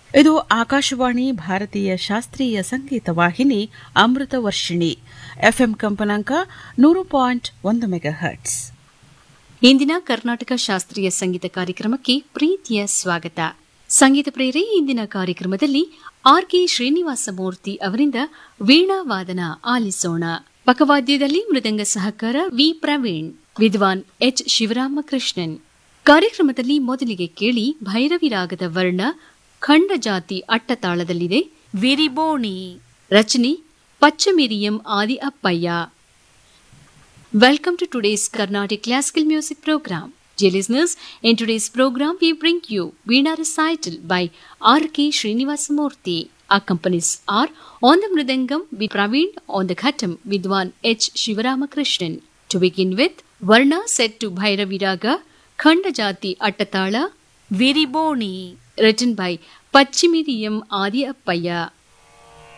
ಇದು ಆಕಾಶವಾಣಿ ಭಾರತೀಯ ಶಾಸ್ತ್ರೀಯ ಸಂಗೀತ ವಾಹಿನಿ ಅಮೃತ ವರ್ಷಿಣಿ ಎಫ್ಎಂ ಕಂಪನಾಂಕ ನೂರು ಪಾಯಿಂಟ್ ಒಂದು ಮೆಗಾ ಹರ್ಟ್ಸ್ ಇಂದಿನ ಕರ್ನಾಟಕ ಶಾಸ್ತ್ರೀಯ ಸಂಗೀತ ಕಾರ್ಯಕ್ರಮಕ್ಕೆ ಪ್ರೀತಿಯ ಸ್ವಾಗತ ಸಂಗೀತ ಪ್ರೇರೆ ಇಂದಿನ ಕಾರ್ಯಕ್ರಮದಲ್ಲಿ ಆರ್ ಕೆ ಶ್ರೀನಿವಾಸ ಮೂರ್ತಿ ಅವರಿಂದ ವೀಣಾ ವಾದನ ಆಲಿಸೋಣ ಪಕವಾದ್ಯದಲ್ಲಿ ಮೃದಂಗ ಸಹಕಾರ ವಿ ಪ್ರವೀಣ್ ವಿದ್ವಾನ್ ಎಚ್ ಶಿವರಾಮಕೃಷ್ಣನ್ ಕಾರ್ಯಕ್ರಮದಲ್ಲಿ ಮೊದಲಿಗೆ ಕೇಳಿ ಭೈರವಿ ರಾಗದ ವರ್ಣ ಖಂಡ ಜಾತಿ ಅಟ್ಟತಾಳದಲ್ಲಿದೆ ವಿರಿಬೋಣಿ ರಚನೆ ಪಚ್ಚಮಿರಿಯಂ ಆದಿ ಅಪ್ಪಯ್ಯ Welcome to today's Carnatic Classical Music Program. Dear listeners, in today's program we bring you Veena recital by R.K. Srinivasamurthy. Accompanies are on the Mridangam with Praveen, on the Khatam Vidwan H. Shivaramakrishnan. To begin with, Varna set to Bhairavi Raga, Khandajati Attatala, Viriboni, written by Pachimiriyam Adi Appaya.